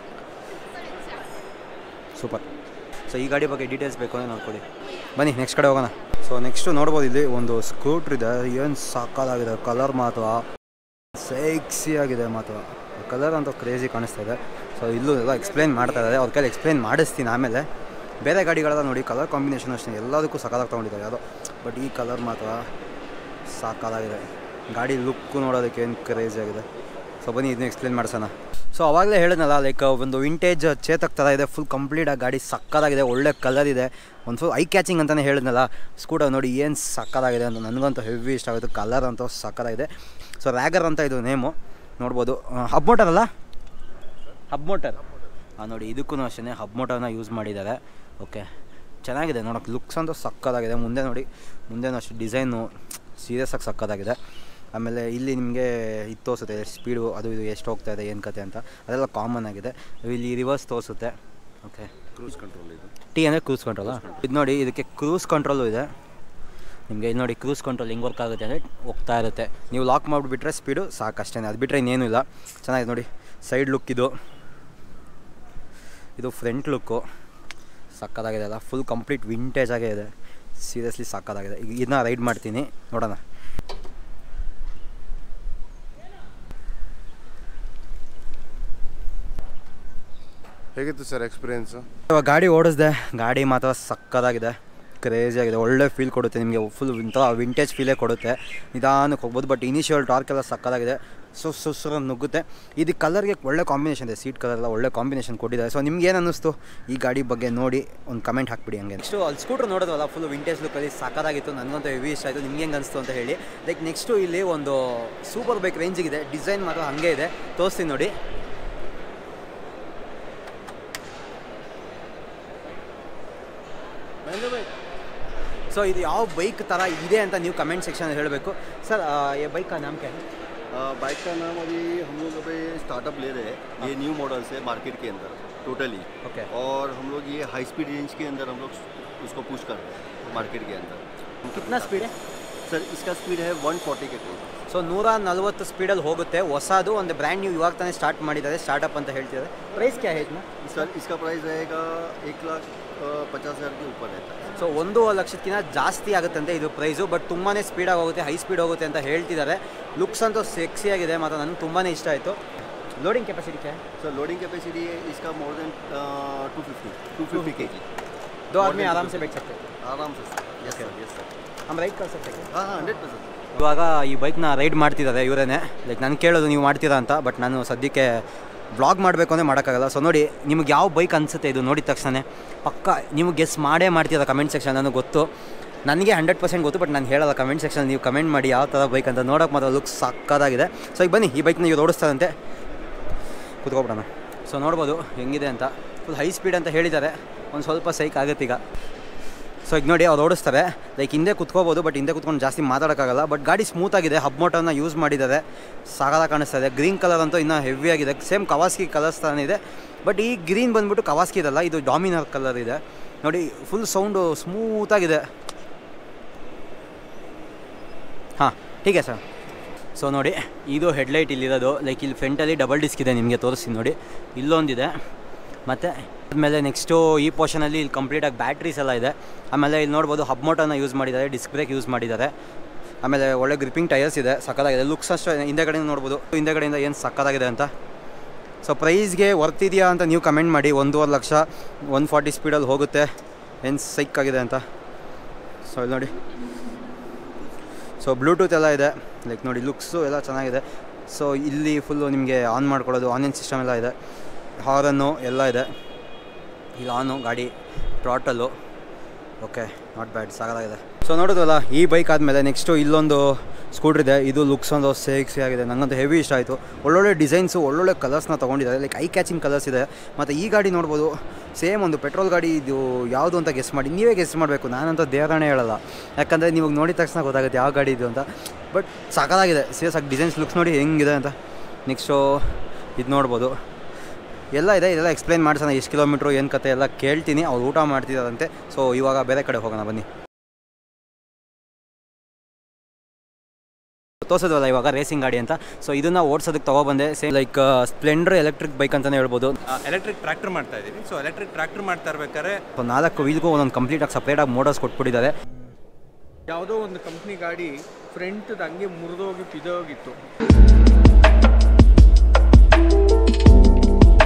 ಸೂಪರ್ ಸೊ ಈ ಗಾಡಿ ಬಗ್ಗೆ ಡೀಟೇಲ್ಸ್ ಬೇಕು ಅಂದರೆ ನೋಡ್ಕೊಳ್ಳಿ ಬನ್ನಿ ನೆಕ್ಸ್ಟ್ ಕಡೆ ಹೋಗೋಣ ಸೊ ನೆಕ್ಸ್ಟು ನೋಡ್ಬೋದು ಇಲ್ಲಿ ಒಂದು ಸ್ಕೂಟ್ರ್ ಇದೆ ಏನು ಸಾಕಾಗಿದೆ ಕಲರ್ ಮಾತ್ರ ಸೆಕ್ಸಿ ಆಗಿದೆ ಮಾತ್ರ ಕಲರ್ ಅಂತೂ ಕ್ರೇಜಿ ಕಾಣಿಸ್ತಾ ಇದೆ ಸೊ ಇಲ್ಲೂ ಎಲ್ಲ ಎಕ್ಸ್ಪ್ಲೈನ್ ಮಾಡ್ತಾ ಇದ್ದಾರೆ ಅವ್ರ ಕೈಲಿ ಎಕ್ಸ್ಪ್ಲೈನ್ ಮಾಡಿಸ್ತೀನಿ ಆಮೇಲೆ ಬೇರೆ ಗಾಡಿಗಳೆಲ್ಲ ನೋಡಿ ಕಲರ್ ಕಾಂಬಿನೇಷನ್ ಅಷ್ಟೇ ಎಲ್ಲದಕ್ಕೂ ಸಕಾಲಾಗಿ ತೊಗೊಂಡಿದ್ದಾರೆ ಯಾವುದೋ ಬಟ್ ಈ ಕಲರ್ ಮಾತ್ರ ಸಾಕಾಗಿದೆ ಗಾಡಿ ಲುಕ್ಕು ನೋಡೋದಕ್ಕೆ ಏನು ಕ್ರೇಜಿ ಆಗಿದೆ ಸೊ ಬನ್ನಿ ಇದನ್ನ ಎಕ್ಸ್ಪ್ಲೇನ್ ಮಾಡ್ಸೋಣ ಸೊ ಅವಾಗಲೇ ಹೇಳಿದ್ನಲ್ಲ ಲೈಕ್ ಒಂದು ವಿಂಟೇಜ್ ಚೇತಕ್ ಥರ ಇದೆ ಫುಲ್ ಕಂಪ್ಲೀಟ್ ಆಗಿ ಗಾಡಿ ಸಕ್ಕದಾಗಿದೆ ಒಳ್ಳೆ ಕಲರ್ ಇದೆ ಒಂದು ಫುಲ್ ಐ ಕ್ಯಾಚಿಂಗ್ ಅಂತಲೇ ಹೇಳಿದ್ನಲ್ಲ ಸ್ಕೂಟರ್ ನೋಡಿ ಏನು ಸಕ್ಕದಾಗಿದೆ ಅಂತ ನನಗಂತೂ ಹೆವಿ ಇಷ್ಟ ಆಗುತ್ತೆ ಕಲರ್ ಅಂತೂ ಸಕ್ಕದಾಗಿದೆ ಸೊ ರ್ಯಾಗರ್ ಅಂತ ಇದು ನೇಮು ನೋಡ್ಬೋದು ಹಬ್ ಮೋಟರ್ ಅಲ್ಲ ಹಬ್ ಮೋಟರ್ ಹಾಂ ನೋಡಿ ಇದಕ್ಕೂ ಅಷ್ಟೇ ಹಬ್ ಮೋಟರ್ನ ಯೂಸ್ ಮಾಡಿದ್ದಾರೆ ಓಕೆ ಚೆನ್ನಾಗಿದೆ ನೋಡೋಕೆ ಲುಕ್ಸ್ ಅಂತೂ ಸಕ್ಕದಾಗಿದೆ ಮುಂದೆ ನೋಡಿ ಮುಂದೆನೂ ಅಷ್ಟು ಡಿಸೈನು ಸೀರಿಯಸ್ ಆಗಿ ಸಕ್ಕದಾಗಿದೆ ಆಮೇಲೆ ಇಲ್ಲಿ ನಿಮಗೆ ಇದು ತೋರಿಸುತ್ತೆ ಸ್ಪೀಡು ಅದು ಇದು ಎಷ್ಟು ಹೋಗ್ತಾ ಇದೆ ಏನು ಕತೆ ಅಂತ ಅದೆಲ್ಲ ಕಾಮನ್ ಆಗಿದೆ ಇಲ್ಲಿ ರಿವರ್ಸ್ ತೋರಿಸುತ್ತೆ ಓಕೆ ಕ್ರೂಸ್ ಕಂಟ್ರೋಲ್ ಇದು ಟಿ ಅಂದರೆ ಕ್ರೂಸ್ ಕಂಟ್ರೋಲಾ ಇದು ನೋಡಿ ಇದಕ್ಕೆ ಕ್ರೂಸ್ ಕಂಟ್ರೋಲು ಇದೆ ನಿಮಗೆ ಇಲ್ಲಿ ನೋಡಿ ಕ್ರೂಸ್ ಕಂಟ್ರೋಲ್ ಹೆಂಗೆ ವರ್ಕ್ ಆಗುತ್ತೆ ಅಂದರೆ ಹೋಗ್ತಾ ಇರುತ್ತೆ ನೀವು ಲಾಕ್ ಮಾಡಿಬಿಟ್ರೆ ಸ್ಪೀಡು ಸಾಕಷ್ಟೇ ಅದು ಬಿಟ್ಟರೆ ಇನ್ನೇನು ಇಲ್ಲ ಚೆನ್ನಾಗಿದೆ ನೋಡಿ ಸೈಡ್ ಲುಕ್ ಇದು ಇದು ಫ್ರಂಟ್ ಲುಕ್ಕು ಸಕ್ಕದಾಗಿದೆ ಅಲ್ಲ ಫುಲ್ ಕಂಪ್ಲೀಟ್ ವಿಂಟೇಜ್ ಆಗೇ ಇದೆ ಸೀರಿಯಸ್ಲಿ ಸಕ್ಕದಾಗಿದೆ ಈಗ ಇದನ್ನ ರೈಡ್ ಮಾಡ್ತೀನಿ ನೋಡೋಣ ಹೇಗಿತ್ತು ಸರ್ ಎಕ್ಸ್ಪೀರಿಯೆನ್ಸು ಇವಾಗ ಗಾಡಿ ಓಡಿಸ್ದೆ ಗಾಡಿ ಮಾತ್ರ ಸಕ್ಕದಾಗಿದೆ ಕ್ರೇಜಿ ಆಗಿದೆ ಒಳ್ಳೆ ಫೀಲ್ ಕೊಡುತ್ತೆ ನಿಮಗೆ ಫುಲ್ ಇಂಥ ವಿಂಟೇಜ್ ಫೀಲೇ ಕೊಡುತ್ತೆ ನಿಧಾನಕ್ಕೆ ಹೋಗ್ಬೋದು ಬಟ್ ಇನಿಷಿಯಲ್ ಟಾರ್ಕ್ ಎಲ್ಲ ಸಕ್ಕದಾಗಿದೆ ಸೊ ಸುಸ್ರ ನುಗ್ಗುತ್ತೆ ಇದು ಕಲರ್ಗೆ ಒಳ್ಳೆ ಕಾಂಬಿನೇಷನ್ ಇದೆ ಸೀಟ್ ಕಲರ್ ಎಲ್ಲ ಒಳ್ಳೆ ಕಾಂಬಿನೇಷನ್ ಕೊಟ್ಟಿದ್ದಾರೆ ಸೊ ನಿಮ್ಗೆ ಏನು ಅನ್ನಿಸ್ತು ಈ ಗಾಡಿ ಬಗ್ಗೆ ನೋಡಿ ಒಂದು ಕಮೆಂಟ್ ಹಾಕ್ಬಿಡಿ ಹಂಗೆ ನೆಕ್ಸ್ಟು ಅಲ್ಲಿ ಸ್ಕೂಟ್ರ್ ನೋಡೋದಲ್ಲ ಫುಲ್ ವಿಂಟೇಜ್ ಲುಕ್ಕಲ್ಲಿ ಸಕ್ಕದಾಗಿತ್ತು ನನಗಂತೂ ಹೆವಿ ಇಷ್ಟ ಆಯಿತು ನಿಮ್ಗೆ ಹೆಂಗೆ ಅನಿಸ್ತು ಅಂತ ಹೇಳಿ ಲೈಕ್ ನೆಕ್ಸ್ಟು ಇಲ್ಲಿ ಒಂದು ಸೂಪರ್ ಬೈಕ್ ರೇಂಜಿಗಿದೆ ಡಿಸೈನ್ ಮಾತ್ರ ಹಾಗೆ ಇದೆ ತೋರಿಸ್ತೀನಿ ನೋಡಿ ಸೊ ಇದು ಯಾವ ಬೈಕ್ ಥರ ಇದೆ ಅಂತ ನೀವು ಕಮೆಂಟ್ ಸೆಕ್ಷನ್ ಹೇಳಬೇಕು ಸರ್ ये बाइक का नाम क्या है बाइक का नाम अभी हम लोग अभी स्टार्टअप ले रहे हैं ये न्यू मॉडल्स है मार्केट के अंदर टोटली ओके और हम लोग ये हाई स्पीड रेंज के अंदर हम लोग उसको पुश कर रहे हैं मार्केट के अंदर कितना स्पीड है सर इसका स्पीड है 140 के क्लोज ಸೊ ನೂರ ನಲ್ವತ್ತು ಸ್ಪೀಡಲ್ಲಿ ಹೋಗುತ್ತೆ ಹೊಸದು ಒಂದು ಬ್ರ್ಯಾಂಡ್ ನ್ಯೂ ಇವಾಗ ತಾನೇ ಸ್ಟಾರ್ಟ್ ಮಾಡಿದ್ದಾರೆ ಸ್ಟಾರ್ಟಪ್ ಅಂತ ಹೇಳ್ತಿದ್ದಾರೆ ಪ್ರೈಸ್ ಕ್ಯಾ है ಇದನ್ನ सर इसका प्राइस रहेगा एक लाख अ, पचास हज़ार के ऊपर रहता है ಸೊ ಒಂದು ಲಕ್ಷಕ್ಕಿಂತ ಜಾಸ್ತಿ ಆಗುತ್ತಂತೆ ಇದು ಪ್ರೈಸು ಬಟ್ ತುಂಬಾ ಸ್ಪೀಡಾಗಿ ಹೋಗುತ್ತೆ ಹೈ ಸ್ಪೀಡ್ ಹೋಗುತ್ತೆ ಅಂತ ಹೇಳ್ತಿದ್ದಾರೆ ಲುಕ್ಸ್ ಅಂತೂ ಸೆಕ್ಸಿ ಆಗಿದೆ ಮತ್ತು ನನಗೆ ತುಂಬಾ ಇಷ್ಟ ಆಯಿತು ಲೋಡಿಂಗ್ ಕೆಪಾಸಿಟಿ ಕ್ಯಾ है सर लोडिंग कैपेसिटी है इसका more than two fifty two fifty K G दो आदमी आराम से बैठ सकते हैं आराम से sir yes sir yes sir हम राइड कर सकते हैं हाँ हाँ हंड्रेड परसेंट ಇವಾಗ ಈ ಬೈಕ್ನ ರೈಡ್ ಮಾಡ್ತಿದ್ದಾರೆ ಇವರೇನೆ ಲೈಕ್ ನಾನು ಕೇಳೋದು ನೀವು ಮಾಡ್ತೀರಾ ಅಂತ ಬಟ್ ನಾನು ಸದ್ಯಕ್ಕೆ ವ್ಲಾಗ್ ಮಾಡಬೇಕು ಅಂದರೆ ಮಾಡೋಕ್ಕಾಗಲ್ಲ ಸೊ ನೋಡಿ ನಿಮ್ಗೆ ಯಾವ ಬೈಕ್ ಅನಿಸುತ್ತೆ ಇದು ನೋಡಿದ ತಕ್ಷಣ ಪಕ್ಕ ನೀವು ಗೆಸ್ ಮಾಡೇ ಮಾಡ್ತೀರಾ ಕಮೆಂಟ್ ಸೆಕ್ಷನ್ ನನಗೆ ಗೊತ್ತು ನನಗೆ ಹಂಡ್ರೆಡ್ ಪರ್ಸೆಂಟ್ ಗೊತ್ತು ಬಟ್ ನಾನು ಹೇಳಲ್ಲ ಕಮೆಂಟ್ ಸೆಕ್ಷನ್ ನೀವು ಕಮೆಂಟ್ ಮಾಡಿ ಯಾವ ಥರ ಬೈಕ್ ಅಂತ ನೋಡೋಕೆ ಮಾತ್ರ ಲುಕ್ ಸಕ್ಕದಾಗಿದೆ ಸೊ ಈಗ ಬನ್ನಿ ಈ ಬೈಕ್ನ ಇವ್ರು ಓಡಿಸ್ತಾರಂತೆ ಕುತ್ಕೊಬಿಡೋಣ ಸೊ ನೋಡ್ಬೋದು ಹೆಂಗಿದೆ ಅಂತ ಫುಲ್ ಹೈ ಸ್ಪೀಡ್ ಅಂತ ಹೇಳಿದ್ದಾರೆ ಒಂದು ಸ್ವಲ್ಪ ಸೈಕ್ ಆಗುತ್ತೆ ಈಗ ಸೊ ಈಗ ನೋಡಿ ಅವ್ರು ಓಡಿಸ್ತಾರೆ ಲೈಕ್ ಹಿಂದೆ ಕುತ್ಕೋಬೋದು ಬಟ್ ಹಿಂದೆ ಕುತ್ಕೊಂಡು ಜಾಸ್ತಿ ಮಾತಾಡೋಕ್ಕಾಗಲ್ಲ ಬಟ್ ಗಾಡಿ ಸ್ಮೂತ್ ಆಗಿದೆ ಹಬ್ ಮೋಟರ್ನ ಯೂಸ್ ಮಾಡಿದ್ದಾರೆ ಸಾಗದ ಕಾಣಿಸ್ತಾ ಇದೆ ಗ್ರೀನ್ ಕಲರ್ ಅಂತೂ ಇನ್ನೂ ಹೆವಿ ಆಗಿದೆ ಸೇಮ್ ಕವಾಸ್ಕಿ ಕಲರ್ಸ್ ಥರನೇ ಇದೆ ಬಟ್ ಈ ಗ್ರೀನ್ ಬಂದ್ಬಿಟ್ಟು ಕವಾಸ್ಕಿ ಇದಲ್ಲ ಇದು ಡಾಮಿನರ್ ಕಲರ್ ಇದೆ ನೋಡಿ ಫುಲ್ ಸೌಂಡು ಸ್ಮೂತಾಗಿದೆ ಹಾಂ ಟೀಕೆ ಸರ್ ಸೊ ನೋಡಿ ಇದು ಹೆಡ್ಲೈಟ್ ಇಲ್ಲಿರೋದು ಲೈಕ್ ಇಲ್ಲಿ ಫ್ರಂಟಲ್ಲಿ ಡಬಲ್ ಡಿಸ್ಕ್ ಇದೆ ನಿಮಗೆ ತೋರಿಸ್ತೀನಿ ನೋಡಿ ಇಲ್ಲೊಂದಿದೆ ಮತ್ತು ಆಮೇಲೆ ನೆಕ್ಸ್ಟು ಈ ಪೋರ್ಷನಲ್ಲಿ ಇಲ್ಲಿ ಕಂಪ್ಲೀಟಾಗಿ ಬ್ಯಾಟ್ರೀಸ್ ಎಲ್ಲ ಇದೆ ಆಮೇಲೆ ಇಲ್ಲಿ ನೋಡ್ಬೋದು ಹಬ್ ಮೋಟರ್ನ ಯೂಸ್ ಮಾಡಿದ್ದಾರೆ ಡಿಸ್ಕ್ ಬ್ರೇಕ್ ಯೂಸ್ ಮಾಡಿದ್ದಾರೆ ಆಮೇಲೆ ಒಳ್ಳೆ ಗ್ರಿಪ್ಪಿಂಗ್ ಟೈರ್ಸ್ ಇದೆ ಸಕ್ಕತ್ತಾಗಿದೆ ಲುಕ್ಸ್ ಅಷ್ಟು ಹಿಂದೆಗಡೆಯಿಂದ ನೋಡ್ಬೋದು ಹಿಂದೆಗಡೆಯಿಂದ ಏನು ಸಕ್ಕತ್ತಾಗಿದೆ ಅಂತ ಸೊ ಪ್ರೈಸ್ಗೆ ವರ್ತಿದೆಯಾ ಅಂತ ನೀವು ಕಮೆಂಟ್ ಮಾಡಿ ಒಂದೂವರೆ ಲಕ್ಷ ಒನ್ ಫಾರ್ಟಿ ಸ್ಪೀಡಲ್ಲಿ ಹೋಗುತ್ತೆ ಏನು ಸೈಕ್ ಆಗಿದೆ ಅಂತ ಸೊ ಇಲ್ಲಿ ನೋಡಿ ಸೊ ಬ್ಲೂಟೂತ್ ಎಲ್ಲ ಇದೆ ಲೈಕ್ ನೋಡಿ ಲುಕ್ಸು ಎಲ್ಲ ಚೆನ್ನಾಗಿದೆ ಸೊ ಇಲ್ಲಿ ಫುಲ್ಲು ನಿಮಗೆ ಆನ್ ಮಾಡ್ಕೊಳ್ಳೋದು ಆನ್ಲೈನ್ ಸಿಸ್ಟಮ್ ಎಲ್ಲ ಇದೆ ಹಾರನ್ನು ಎಲ್ಲ ಇದೆ ಇಲ್ಲಿ ಆನು ಗಾಡಿ ಟ್ರಾಟಲ್ಲು ಓಕೆ ನಾಟ್ ಬ್ಯಾಡ್ ಸಾಕಾಗಿದೆ ಸೊ ನೋಡೋದಲ್ಲ ಈ ಬೈಕ್ ಆದಮೇಲೆ ನೆಕ್ಸ್ಟು ಇಲ್ಲೊಂದು ಸ್ಕೂಟ್ರ್ ಇದೆ ಇದು ಲುಕ್ಸ್ ಒಂದು ಸೇಕ್ಸಿ ಆಗಿದೆ ನನಗಂತೂ ಹೆವಿ ಇಷ್ಟ ಆಯಿತು ಒಳ್ಳೊಳ್ಳೆ ಡಿಸೈನ್ಸು ಒಳ್ಳೊಳ್ಳೆ ಕಲರ್ಸ್ನ ತೊಗೊಂಡಿದ್ದಾರೆ ಲೈಕ್ ಐ ಕ್ಯಾಚಿಂಗ್ ಕಲರ್ಸ್ ಇದೆ ಮತ್ತು ಈ ಗಾಡಿ ನೋಡ್ಬೋದು ಸೇಮ್ ಒಂದು ಪೆಟ್ರೋಲ್ ಗಾಡಿ ಇದು ಯಾವುದು ಅಂತ ಗೆಸ್ ಮಾಡಿ ನೀವೇ ಗೆಸ್ ಮಾಡಬೇಕು ನಾನಂತ ದೇವರಾಣೆ ಹೇಳಲ್ಲ ಯಾಕಂದರೆ ನೀವು ನೋಡಿದ ತಕ್ಷಣ ಗೊತ್ತಾಗುತ್ತೆ ಯಾವ ಗಾಡಿ ಇದು ಅಂತ ಬಟ್ ಸಕಲಾಗಿದೆ ಸೀರಿಯಸ್ ಆಗಿ ಡಿಸೈನ್ಸ್ ಲುಕ್ಸ್ ನೋಡಿ ಹೆಂಗಿದೆ ಅಂತ ನೆಕ್ಸ್ಟು ಇದು ನೋಡ್ಬೋದು ಎಲ್ಲ ಇದೆ ಇದೆಲ್ಲ ಎಕ್ಸ್ಪ್ಲೈನ್ ಮಾಡ್ಸೋಣ ಎಷ್ಟು ಕಿಲೋಮೀಟ್ರು ಏನು ಕತೆ ಎಲ್ಲ ಕೇಳ್ತೀನಿ ಅವ್ರು ಊಟ ಮಾಡ್ತಿದ್ದಾರಂತೆ ಸೊ ಇವಾಗ ಬೇರೆ ಕಡೆ ಹೋಗೋಣ ಬನ್ನಿ ತೋರಿಸೋದಲ್ಲ ಇವಾಗ ರೇಸಿಂಗ್ ಗಾಡಿ ಅಂತ ಸೊ ಇದನ್ನು ಓಡಿಸೋದಕ್ಕೆ ತೊಗೊಬಂದೆ same like Splendor electric bike ಅಂತಲೇ ಹೇಳ್ಬೋದು ಎಲೆಕ್ಟ್ರಿಕ್ ಟ್ರ್ಯಾಕ್ಟರ್ ಮಾಡ್ತಾ ಇದ್ದೀವಿ ಸೊ ಎಲೆಕ್ಟ್ರಿಕ್ ಟ್ರ್ಯಾಕ್ಟರ್ ಮಾಡ್ತಾ ಇರ್ಬೇಕಾದ್ರೆ ಸೊ ನಾಲ್ಕು ವೀಲ್ಗೂ ಒಂದೊಂದು ಕಂಪ್ಲೀಟಾಗಿ ಸಪ್ರೇಟಾಗಿ ಮೋಟರ್ಸ್ ಕೊಟ್ಬಿಟ್ಟಿದ್ದಾರೆ ಯಾವುದೋ ಒಂದು ಕಂಪ್ನಿ ಗಾಡಿ ಫ್ರಂಟ್ ಹಂಗೆ ಮುರಿದೋಗಿ ಬಿದ್ದೋಗಿತ್ತು